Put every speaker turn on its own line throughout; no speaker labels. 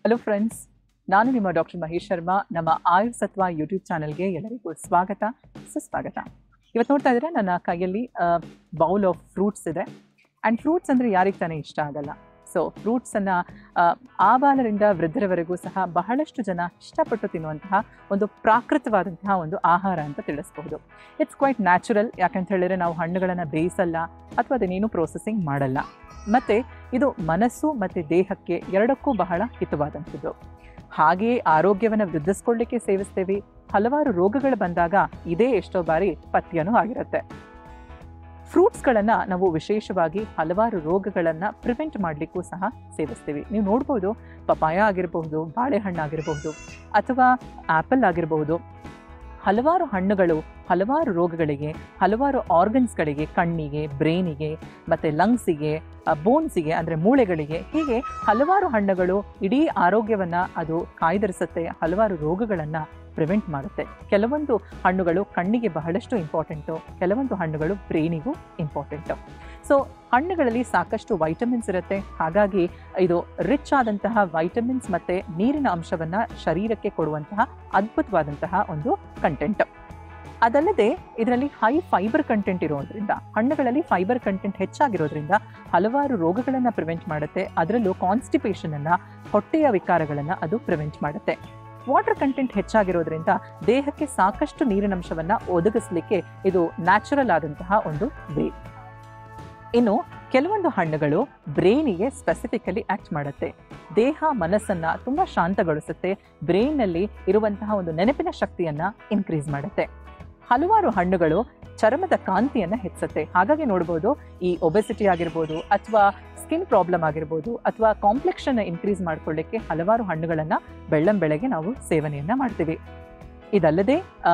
hello friends ನಾನು ನಿಮ್ಮ doctor Mahesh Sharma ನಮ್ಮ ಆಯುರ್ಸತ್ವ ಯೂಟ್ಯೂಬ್ ಚಾನಲ್ಗೆ ಎಲ್ಲರಿಗೂ ಸ್ವಾಗತ ಸುಸ್ವಾಗತ ಇವತ್ತು ನೋಡ್ತಾ ಇದ್ರೆ ನನ್ನ ಕೈಯಲ್ಲಿ ಬೌಲ್ ಆಫ್ ಫ್ರೂಟ್ಸ್ ಇದೆ ಆ್ಯಂಡ್ ಫ್ರೂಟ್ಸ್ ಅಂದರೆ ಯಾರಿಗೆ ತಾನೇ ಇಷ್ಟ ಆಗಲ್ಲ ಸೊ ಫ್ರೂಟ್ಸನ್ನು ಆಬಾಲರಿಂದ ವೃದ್ಧರವರೆಗೂ ಸಹ ಬಹಳಷ್ಟು ಜನ ಇಷ್ಟಪಟ್ಟು ತಿನ್ನುವಂತಹ ಒಂದು ಪ್ರಾಕೃತವಾದಂತಹ ಒಂದು ಆಹಾರ ಅಂತ ತಿಳಿಸ್ಬಹುದು ಇಟ್ಸ್ ಕ್ವೈಟ್ ನ್ಯಾಚುರಲ್ ಯಾಕಂತ ಹೇಳಿದ್ರೆ ನಾವು ಹಣ್ಣುಗಳನ್ನು ಬೇಯಿಸಲ್ಲ ಅಥವಾ ಅದನ್ನೇನು ಪ್ರೋಸೆಸಿಂಗ್ ಮಾಡಲ್ಲ ಮತ್ತು ಇದು ಮನಸ್ಸು ಮತ್ತು ದೇಹಕ್ಕೆ ಎರಡಕ್ಕೂ ಬಹಳ ಹಿತವಾದಂಥದ್ದು ಹಾಗೆಯೇ ಆರೋಗ್ಯವನ್ನು ವೃದ್ಧಿಸ್ಕೊಳ್ಳಿಕ್ಕೆ ಸೇವಿಸ್ತೇವೆ ಹಲವಾರು ರೋಗಗಳು ಬಂದಾಗ ಇದೇ ಎಷ್ಟೋ ಬಾರಿ ಪಥ್ಯನೂ ಆಗಿರುತ್ತೆ ಫ್ರೂಟ್ಸ್ಗಳನ್ನು ನಾವು ವಿಶೇಷವಾಗಿ ಹಲವಾರು ರೋಗಗಳನ್ನು ಪ್ರಿವೆಂಟ್ ಮಾಡಲಿಕ್ಕೂ ಸಹ ಸೇವಿಸ್ತೀವಿ ನೀವು ನೋಡ್ಬೋದು ಪಪಾಯ ಆಗಿರಬಹುದು ಬಾಳೆಹಣ್ಣು ಆಗಿರಬಹುದು ಅಥವಾ ಆ್ಯಪಲ್ ಆಗಿರಬಹುದು ಹಲವಾರು ಹಣ್ಣುಗಳು ಹಲವಾರು ರೋಗಗಳಿಗೆ ಹಲವಾರು ಆರ್ಗನ್ಸ್ಗಳಿಗೆ ಕಣ್ಣಿಗೆ ಬ್ರೈನಿಗೆ ಮತ್ತು ಲಂಗ್ಸಿಗೆ ಬೋನ್ಸಿಗೆ ಅಂದರೆ ಮೂಳೆಗಳಿಗೆ ಹೀಗೆ ಹಲವಾರು ಹಣ್ಣುಗಳು ಇಡೀ ಆರೋಗ್ಯವನ್ನು ಅದು ಕಾಯ್ದಿರಿಸುತ್ತೆ ಹಲವಾರು ರೋಗಗಳನ್ನು ಪ್ರಿವೆಂಟ್ ಮಾಡುತ್ತೆ ಕೆಲವೊಂದು ಹಣ್ಣುಗಳು ಕಣ್ಣಿಗೆ ಬಹಳಷ್ಟು ಇಂಪಾರ್ಟೆಂಟು ಕೆಲವೊಂದು ಹಣ್ಣುಗಳು ಬ್ರೈನಿಗೂ ಇಂಪಾರ್ಟೆಂಟು ಸೊ ಹಣ್ಣುಗಳಲ್ಲಿ ಸಾಕಷ್ಟು ವೈಟಮಿನ್ಸ್ ಇರುತ್ತೆ ಹಾಗಾಗಿ ಇದು ರಿಚ್ ಆದಂತಹ ವೈಟಮಿನ್ಸ್ ಮತ್ತು ನೀರಿನ ಅಂಶವನ್ನು ಶರೀರಕ್ಕೆ ಕೊಡುವಂತಹ ಅದ್ಭುತವಾದಂತಹ ಒಂದು ಕಂಟೆಂಟ್ ಅದಲ್ಲದೆ ಇದರಲ್ಲಿ ಹೈ ಫೈಬರ್ ಕಂಟೆಂಟ್ ಇರೋದ್ರಿಂದ ಹಣ್ಣುಗಳಲ್ಲಿ ಫೈಬರ್ ಕಂಟೆಂಟ್ ಹೆಚ್ಚಾಗಿರೋದ್ರಿಂದ ಹಲವಾರು ರೋಗಗಳನ್ನು ಪ್ರಿವೆಂಟ್ ಮಾಡುತ್ತೆ ಅದರಲ್ಲೂ ಕಾನ್ಸ್ಟಿಪೇಷನನ್ನು ಹೊಟ್ಟೆಯ ವಿಕಾರಗಳನ್ನು ಅದು ಪ್ರಿವೆಂಟ್ ಮಾಡುತ್ತೆ ವಾಟರ್ ಕಂಟೆಂಟ್ ಹೆಚ್ಚಾಗಿರೋದ್ರಿಂದ ದೇಹಕ್ಕೆ ಸಾಕಷ್ಟು ನೀರಿನಂಶವನ್ನು ಒದಗಿಸಲಿಕ್ಕೆ ಇದು ನ್ಯಾಚುರಲ್ ಆದಂತಹ ಒಂದು ವೇ ಇನ್ನು ಕೆಲವೊಂದು ಹಣ್ಣುಗಳು ಬ್ರೈನಿಗೆ ಸ್ಪೆಸಿಫಿಕಲಿ ಆ್ಯಕ್ಟ್ ಮಾಡುತ್ತೆ ದೇಹ ಮನಸ್ಸನ್ನು ತುಂಬ ಶಾಂತಗೊಳಿಸುತ್ತೆ ಬ್ರೈನ್ನಲ್ಲಿ ಇರುವಂತಹ ಒಂದು ನೆನಪಿನ ಶಕ್ತಿಯನ್ನು ಇನ್ಕ್ರೀಸ್ ಮಾಡುತ್ತೆ ಹಲವಾರು ಹಣ್ಣುಗಳು ಚರ್ಮದ ಕಾಂತಿಯನ್ನು ಹೆಚ್ಚುತ್ತೆ ಹಾಗಾಗಿ ನೋಡ್ಬೋದು ಈ ಒಬೆಸಿಟಿ ಆಗಿರ್ಬೋದು ಅಥವಾ ಸ್ಕಿನ್ ಪ್ರಾಬ್ಲಮ್ ಆಗಿರ್ಬೋದು ಅಥವಾ ಕಾಂಪ್ಲೆಕ್ಷನ್ ಇನ್ಕ್ರೀಸ್ ಮಾಡ್ಕೊಳ್ಳಿಕ್ಕೆ ಹಲವಾರು ಹಣ್ಣುಗಳನ್ನು ಬೆಳ್ಳಂ ಬೆಳಗ್ಗೆ ನಾವು ಸೇವನೆಯನ್ನು ಮಾಡ್ತೀವಿ ಇದಲ್ಲದೆ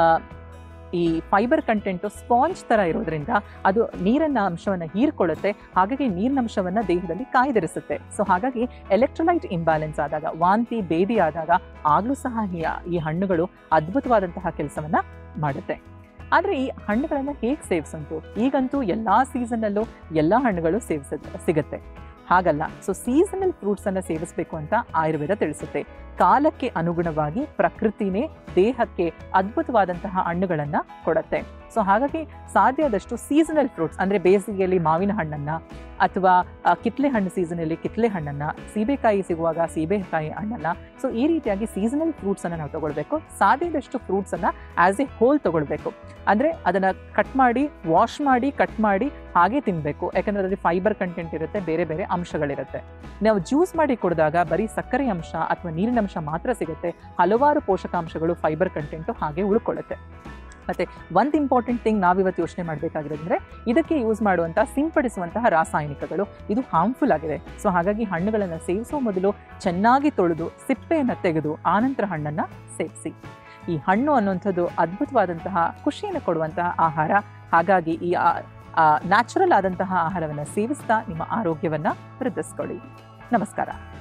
ಈ ಫೈಬರ್ ಕಂಟೆಂಟು ಸ್ಪಾಂಜ್ ಥರ ಇರೋದ್ರಿಂದ ಅದು ನೀರನ್ನ ಅಂಶವನ್ನು ಹೀರ್ಕೊಳ್ಳುತ್ತೆ ಹಾಗಾಗಿ ನೀರಿನ ಅಂಶವನ್ನು ದೇಹದಲ್ಲಿ ಕಾಯ್ದಿರಿಸುತ್ತೆ ಸೊ ಹಾಗಾಗಿ ಎಲೆಕ್ಟ್ರೋಲೈಟ್ ಇಂಬ್ಯಾಲೆನ್ಸ್ ಆದಾಗ ವಾಂತಿ ಬೇದಿ ಆದಾಗ ಆಗಲೂ ಸಹ ಈ ಹಣ್ಣುಗಳು ಅದ್ಭುತವಾದಂತಹ ಕೆಲಸವನ್ನು ಮಾಡುತ್ತೆ ಆದರೆ ಈ ಹಣ್ಣುಗಳನ್ನು ಹೇಗೆ ಸೇವಿಸಂತು ಈಗಂತೂ ಎಲ್ಲ ಸೀಸನ್ನಲ್ಲೂ ಎಲ್ಲ ಹಣ್ಣುಗಳು ಸೇವಿಸ ಸಿಗುತ್ತೆ ಹಾಗಲ್ಲ ಸೊ ಸೀಸನಲ್ ಫ್ರೂಟ್ಸನ್ನು ಸೇವಿಸಬೇಕು ಅಂತ ಆಯುರ್ವೇದ ತಿಳಿಸುತ್ತೆ ಕಾಲಕ್ಕೆ ಅನುಗುಣವಾಗಿ ಪ್ರಕೃತಿನೇ ದೇಹಕ್ಕೆ ಅದ್ಭುತವಾದಂತಹ ಹಣ್ಣುಗಳನ್ನು ಕೊಡುತ್ತೆ ಸೊ ಹಾಗಾಗಿ ಸಾಧ್ಯ ಆದಷ್ಟು ಸೀಸನಲ್ ಫ್ರೂಟ್ಸ್ ಅಂದರೆ ಬೇಸಿಗೆಯಲ್ಲಿ ಮಾವಿನ ಹಣ್ಣನ್ನು ಅಥವಾ ಕಿತ್ಲೆ ಹಣ್ಣು ಸೀಸನಲ್ಲಿ ಕಿತ್ಲೆ ಹಣ್ಣನ್ನು ಸೀಬೆಕಾಯಿ ಸಿಗುವಾಗ ಸೀಬೆಕಾಯಿ ಹಣ್ಣನ್ನು ಸೊ ಈ ರೀತಿಯಾಗಿ ಸೀಸನಲ್ ಫ್ರೂಟ್ಸನ್ನು ನಾವು ತಗೊಳ್ಬೇಕು ಸಾಧ್ಯದಷ್ಟು ಫ್ರೂಟ್ಸನ್ನು ಆ್ಯಸ್ ಎ ಹೋಲ್ ತಗೊಳ್ಬೇಕು ಅಂದರೆ ಅದನ್ನು ಕಟ್ ಮಾಡಿ ವಾಶ್ ಮಾಡಿ ಕಟ್ ಮಾಡಿ ಹಾಗೆ ತಿನ್ನಬೇಕು ಯಾಕಂದರೆ ಅದರಲ್ಲಿ ಫೈಬರ್ ಕಂಟೆಂಟ್ ಇರುತ್ತೆ ಬೇರೆ ಬೇರೆ ಅಂಶಗಳಿರುತ್ತೆ ನಾವು ಜ್ಯೂಸ್ ಮಾಡಿ ಕುಡಿದಾಗ ಬರೀ ಸಕ್ಕರೆ ಅಂಶ ಅಥವಾ ನೀರಿನ ಅಂಶ ಮಾತ್ರ ಸಿಗುತ್ತೆ ಹಲವಾರು ಪೋಷಕಾಂಶಗಳು ಫೈಬರ್ ಕಂಟೆಂಟು ಹಾಗೆ ಉಳ್ಕೊಳ್ಳುತ್ತೆ ಮತ್ತು ಒಂದು ಇಂಪಾರ್ಟೆಂಟ್ ಥಿಂಗ್ ನಾವಿವತ್ತು ಯೋಚನೆ ಮಾಡಬೇಕಾಗಿರೋದಂದರೆ ಇದಕ್ಕೆ ಯೂಸ್ ಮಾಡುವಂಥ ಸಿಂಪಡಿಸುವಂತಹ ರಾಸಾಯನಿಕಗಳು ಇದು ಹಾರ್ಮ್ಫುಲ್ ಆಗಿದೆ ಸೊ ಹಾಗಾಗಿ ಹಣ್ಣುಗಳನ್ನು ಸೇವಿಸುವ ಮೊದಲು ಚೆನ್ನಾಗಿ ತೊಳೆದು ಸಿಪ್ಪೆಯನ್ನು ತೆಗೆದು ಆನಂತರ ಹಣ್ಣನ್ನು ಸೇವಿಸಿ ಈ ಹಣ್ಣು ಅನ್ನುವಂಥದ್ದು ಅದ್ಭುತವಾದಂತಹ ಖುಷಿಯನ್ನು ಕೊಡುವಂತಹ ಆಹಾರ ಹಾಗಾಗಿ ಈ ನ್ಯಾಚುರಲ್ ಆದಂತಹ ಆಹಾರವನ್ನು ಸೇವಿಸ್ತಾ ನಿಮ್ಮ ಆರೋಗ್ಯವನ್ನು ವೃದ್ಧಿಸ್ಕೊಳ್ಳಿ ನಮಸ್ಕಾರ